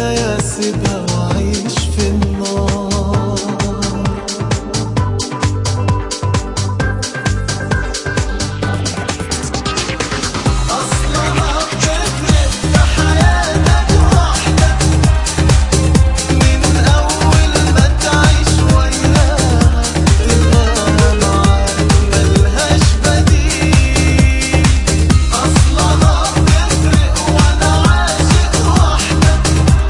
ازاي اسيبها واعيش في النار أصلها بتفرق في حياتك وحدك من أول ما تعيش وياها تبقى معاك ملهاش بديل أصلها بتفرق وأنا عاشق وحدك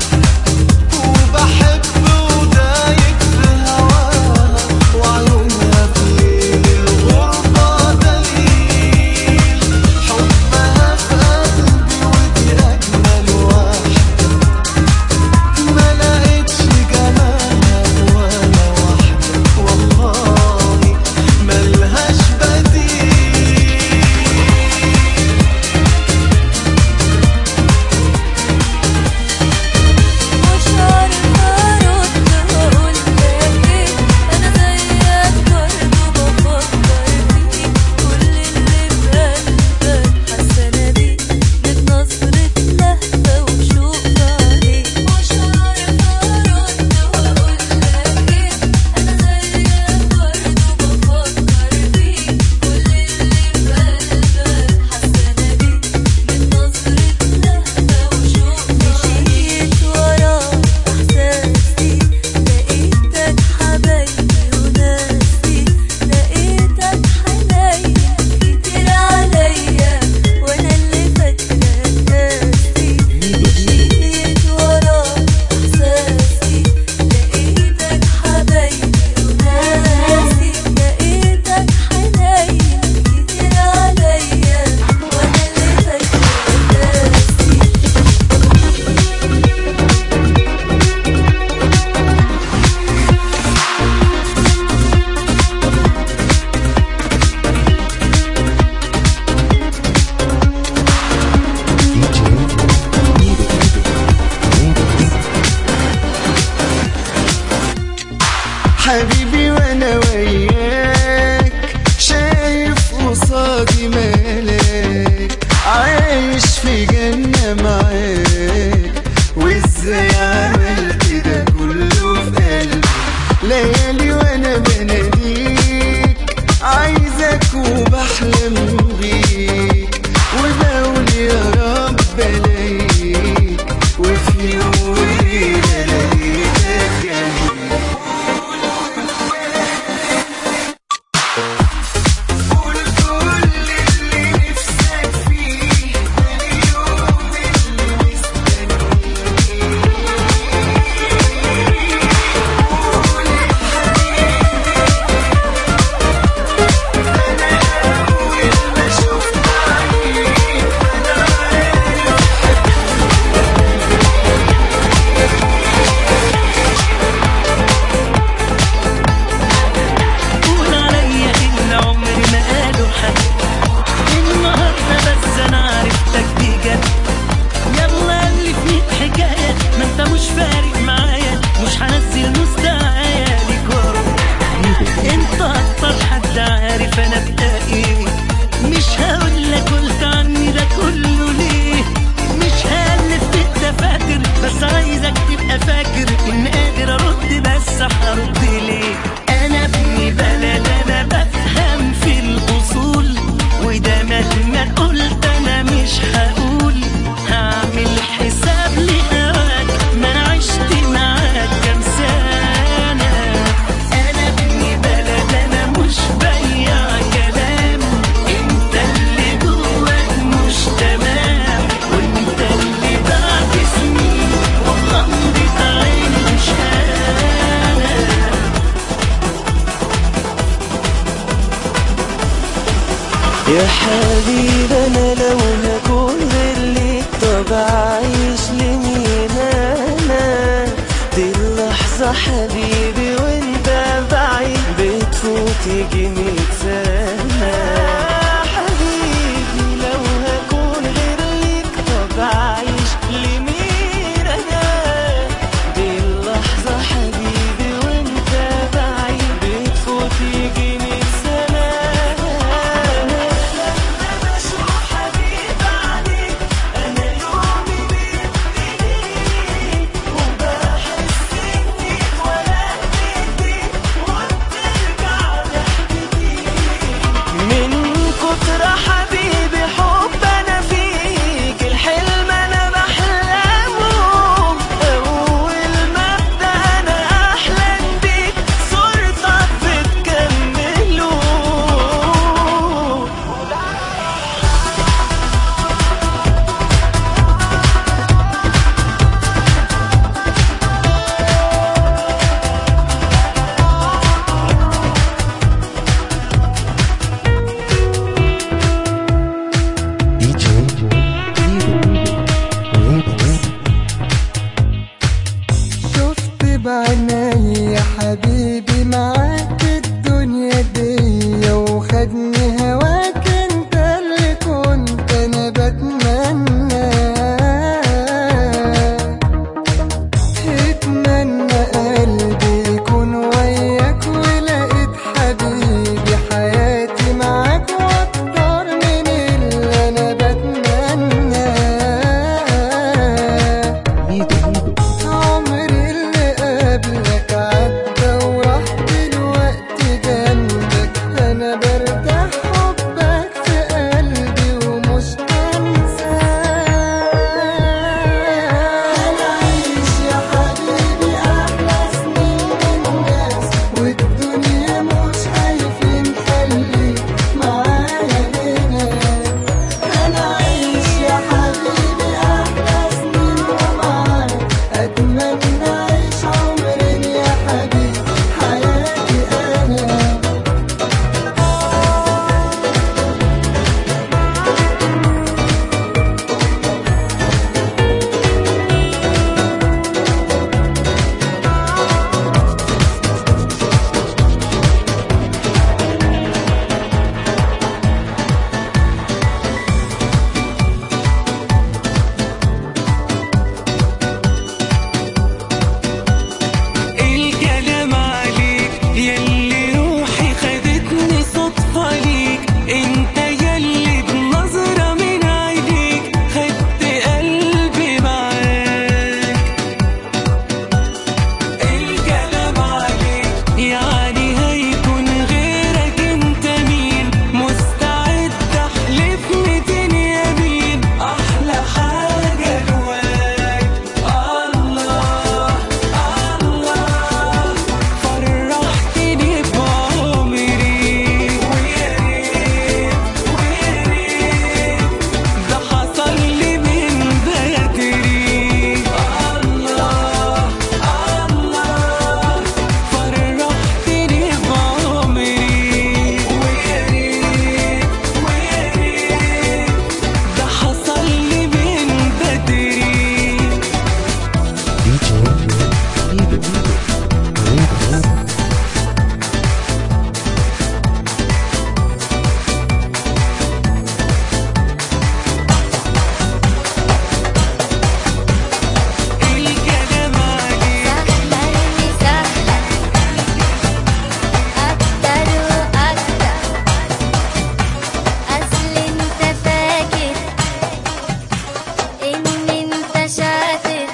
وبحب ودايق في هواها وعيونها في ليل الغربة دليل حبها في قلبي ودي أجمل واحدة ما لقيتش جمالها ولا واحدة والله ملهاش بديل مش عارفة أرد وأقول لك إيه أنا زيك برضه بفكر فيك كل اللي في قلبك حاسة بيه من نظرة لهفة وشوق عليك مش عارفة أرد وأقول لك إيه أنا زيك برضه بفكر فيك كل اللي في قلبك حاسة بيه من نظرة لهفة وشوق مشيت ورا إحساسي لقيتك حبايبي وناسي لقيتك حنين كتير عليا وأنا اللي فاكرة ناسي مشيت ورا إحساسي لقيتك حبايبي وناسي لقيتك حنين كتير عليا وأنا اللي فاكرة ناسي حبيبي وانا وياك شايف قصادي ملاك عايش في جنة معاك وازاي عملت ده كله في قلبي ليالي وانا بناديك عايزك وبحلم بيك وبقول يا رب الاقيك وفي يوم وليلة لقيتك جنبي قول كل اللي نفسك فيه اليوم اللي مستنيه قول أنا أول ما شفت عينيك أنا عارف قول عليا ان عمري ما قالوا حد النهارده بس انا عرفتك بجد يلا الف ميت حكايه ما انت مش فارق معايا مش هنزل مستوايا ليك ورا انت اكتر حد عارف انا بقى ايه مش هقول لك قلت عني ده كله ليه مش هالف في الدفاتر بس عايزك تبقى فاكر ان قادر ارد بس هرد ليه انا ابن بلد انا بفهم في الاصول وده مهما قلت انا مش هقول هعمل حساب لهواك ما انا عشت معاك كام سنه انا ابن بلد انا مش بيع كلام انت اللي جواك مش تمام وانت اللي بعد سنين وغمضة عين مش انا يا حبيبي انا لو هكون غيرلك طب اعيش لمين انا دي اللحظة حبيبي وانت بعيد بتفوت يجي مية سنة حبيبي لو هكون غيرلك طب اعيش لمين انا دي اللحظة حبيبي وانت بعيد بتفوت يجي مية سنة بشوف حبيب عليك انا يومي بيبتدي بعيني يا حبيبي معاك الدنيا دي وخدني هواك انت اللي كنت انا بتمنى اتمنى قلبي يكون وياك ولقيت حبيبي حياتي معاك واكتر من اللي انا بتمنى عمري اللي قبلك عدى وراح دلوقتي جنبك انا برتاح حبك في قلبي ومش هنساك انا عايش يا حبيبي احلى سنين من الناس والدنيا مش خايفين خليك معايا هنا انا عايش يا حبيبي احلى سنين ومعاك اتمنى اعيش عمرين يا حبيبي حياتي انا الكلام عليك يلي روحي خدتني صدفة ليك انت يلي بنظرة من عينيك خدت قلبي معاك الكلام عليك يعني هيكون غيرك انت مين مستعد احلف ميتين يمين احلى حاجة جواك الله الله فرحتني بعمري ويا ريت ويا ريت ده حصل لي من بدري الله الله فرحتني بعمري ويا ريت ويا ريت ده حصل لي من بدري الكلام عليك سهلة سهلة أكتر وأكتر أصل أنت فاكر إن أنت شاطر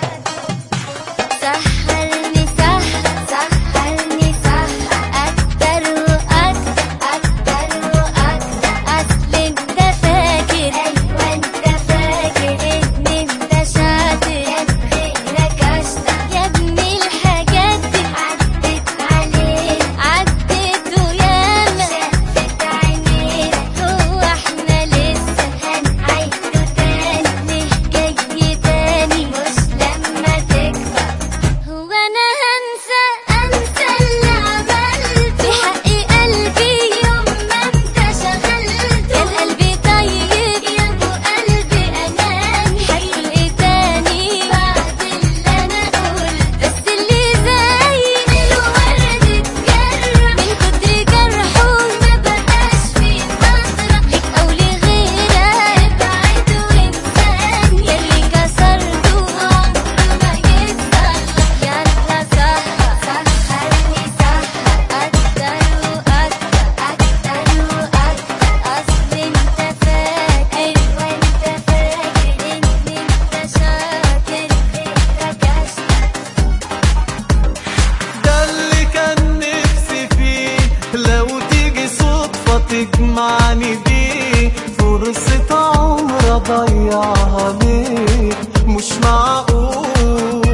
سهلني سهل سهلني سهل أكتر وأكتر أكتر وأكتر أصل أنت فاكر أيوة أنت فاكر إن أنت شاطر غيرك أشطر يا ابني الحاجات دي عدت عليك عدت وياما شافت عينيك هو احنا لسه هنعيده تاني ليه جاي تاني مش لما تكبر هو انا هنسى انسى اللي عملته في حق قلبي يوم ما انت شغلته كان قلبي طيب يا ابو قلبي اناني هتقول ايه تاني بعد اللي انا قلت بس اللي زي الورد اتجرح من كتر جرحه ما بقاش في نظرة ليك او لغيرك ابعد وانساني يلي كسرته عمره ما يتصلح يلا سهرة سهرني سهرة أكتر وأكتر أكتر وأكتر أصل أنت فاكر وأنت فاكر إن أنت شاطر غيرك أشطر ده اللي كان نفسي فيه لو تيجي صدفة تجمعني بيه فرصة عمر أضيعها ليه مش معقول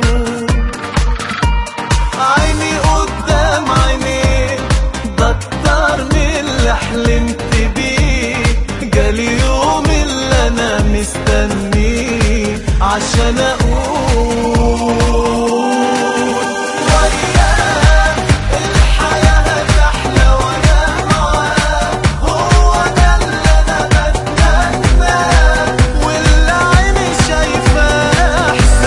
عيني قدام عينيك ده أكتر من اللي حلمت بيه جالي يوم اللي أنا مستنيه عشان أقول وياك الحياة هتحلى وأنا معاك هو ده اللي أنا بتمناه واللي عيني شايفاه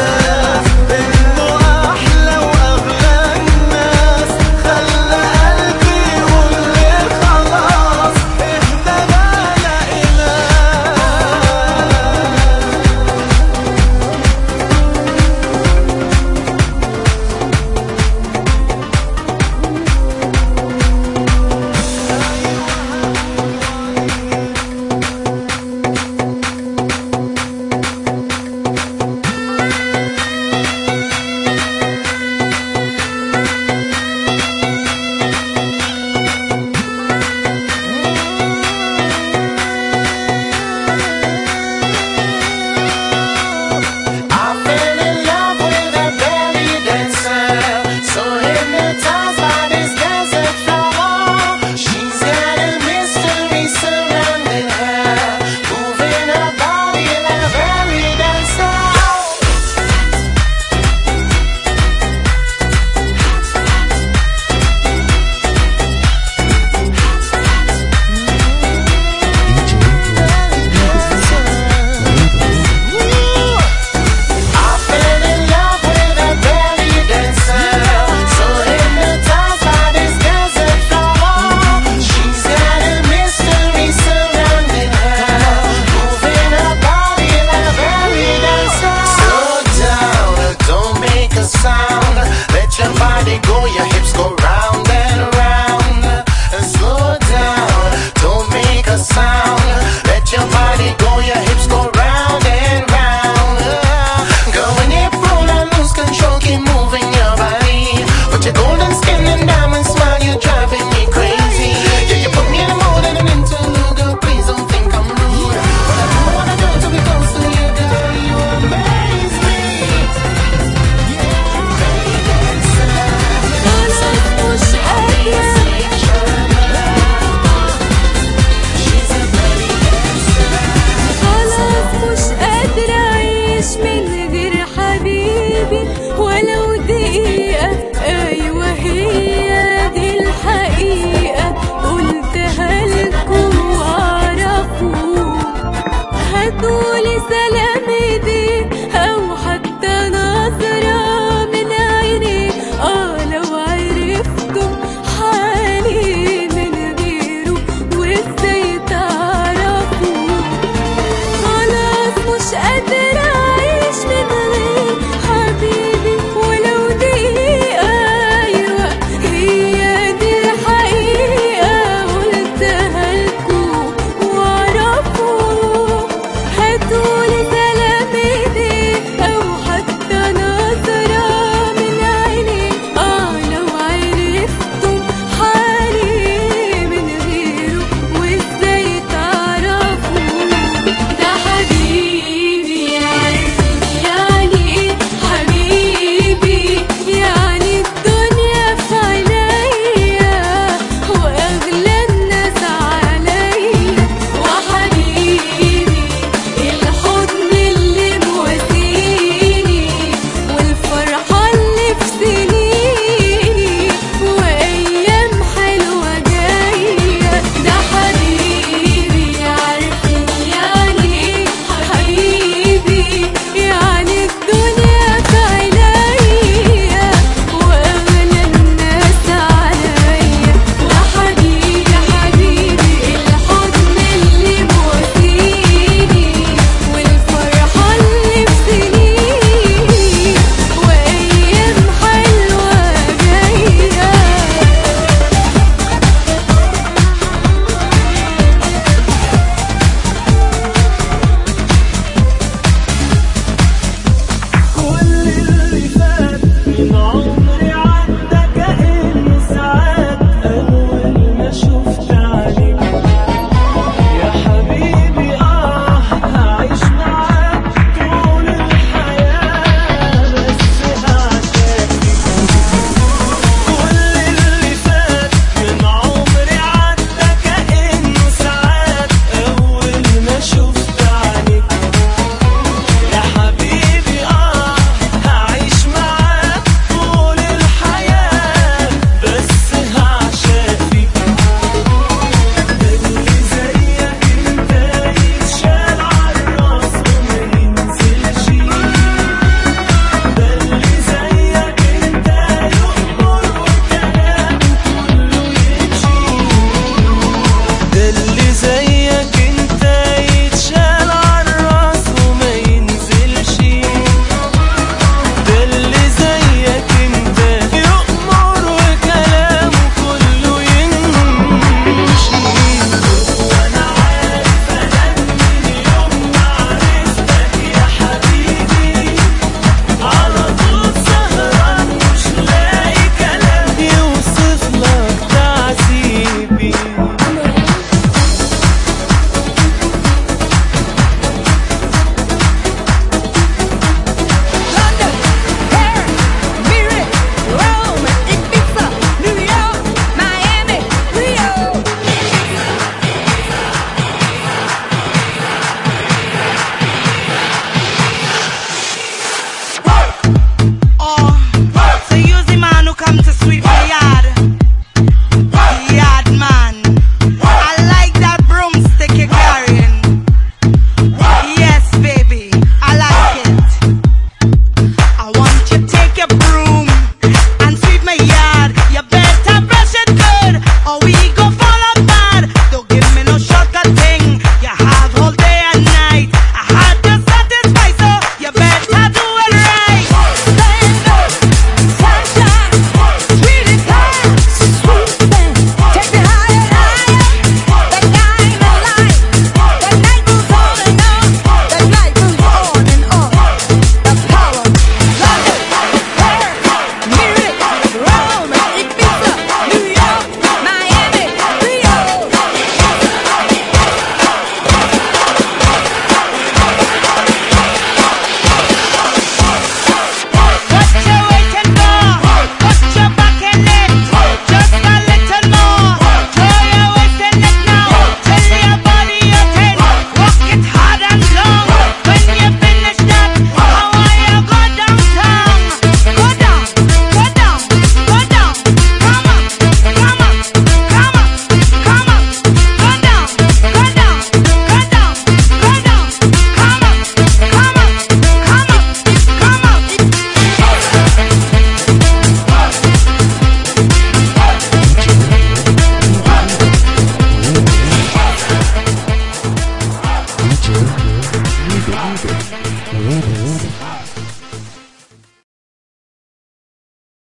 طب